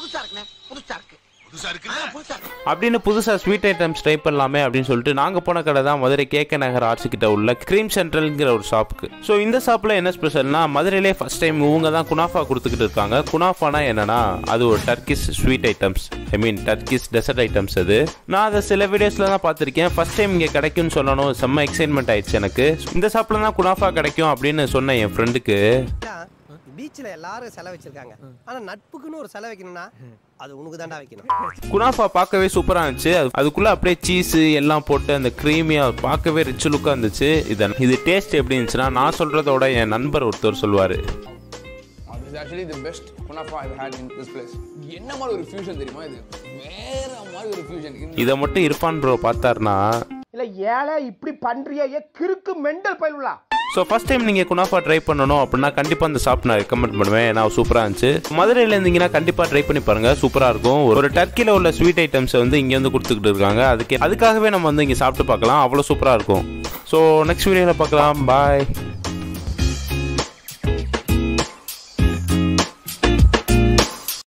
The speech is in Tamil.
புதுசா இருக்குண்ணே புதுசா இருக்கு புதுசா ஆ, இருக்குல்ல புதுசா இருக்கு அப்படின்னு புதுசாக ஸ்வீட் ஐட்டம்ஸ் ட்ரை பண்ணலாமே அப்படின்னு சொல்லிட்டு நாங்கள் போன கடை தான் மதுரை கேகே நகர் ஆர்ட்ஸ் கிட்ட உள்ள க்ரீம் சென்ட்ரல்ங்கிற ஒரு ஷாப்புக்கு ஸோ இந்த ஷாப்பில் என்ன ஸ்பெஷல்னா மதுரையிலே ஃபர்ஸ்ட் டைம் இவங்க தான் குனாஃபா கொடுத்துக்கிட்டு இருக்காங்க குனாஃபானா என்னன்னா அது ஒரு Turkish sweet items I mean Turkish dessert items அது நான் அதை சில வீடியோஸில் தான் பார்த்துருக்கேன் ஃபர்ஸ்ட் டைம் இங்கே கிடைக்கும்னு சொல்லணும் செம்ம எக்ஸைட்மெண்ட் ஆயிடுச்சு எனக்கு இந்த ஷாப்பில் தான் குனாஃபா கிடைக்கும் அப்படின்னு சொன்னேன் என் ஃப்ரெண்டுக்கு பீச்சில் எல்லாரும் செலவு வச்சிருக்காங்க ஆனா நட்புக்குன்னு ஒரு செலவு வைக்கணும்னா அது உனக்கு தாண்டா வைக்கணும் குனாஃபா பார்க்கவே சூப்பராக இருந்துச்சு அது- அதுக்குள்ள அப்படியே சீஸ் எல்லாம் போட்டு அந்த க்ரீமியாக பார்க்கவே ரிச் லுக்காக இருந்துச்சு இது இது டேஸ்ட் எப்படி இருந்துச்சுன்னா நான் சொல்கிறதோட என் நண்பர் ஒருத்தர் சொல்லுவார் Uh, this is actually the best kunafa I've had in this place. என்ன மாதிரி ஒரு ஃபியூஷன் தெரியுமா இது வேற மாதிரி ஒரு ஃபியூஷன் இதை மட்டும் இர்ஃபான் ப்ரோ பார்த்தாருனா இல்ல ஏழை இப்படி பண்றியே கிறுக்கு மெண்டல் பயிலுலா ஸோ ஃபஸ்ட் டைம் நீங்கள் குனாஃபா ட்ரை பண்ணணும் அப்படின்னா கண்டிப்பாக அந்த ஷாப் நான் ரெக்கமெண்ட் பண்ணுவேன் ஏன்னா சூப்பராக இருந்துச்சு மதுரையில் இருந்தீங்கன்னா கண்டிப்பாக ட்ரை பண்ணி பாருங்கள் சூப்பராக இருக்கும் ஒரு டர்க்கியில் உள்ள ஸ்வீட் ஐட்டம்ஸை வந்து இங்கே வந்து கொடுத்துக்கிட்டு இருக்காங்க அதுக்கு அதுக்காகவே நம்ம வந்து இங்கே சாப்பிட்டு பார்க்கலாம் அவ்வளோ சூப்பராக இருக்கும் ஸோ நெக்ஸ்ட் வீடியோவில் பார்க்கலாம் பாய்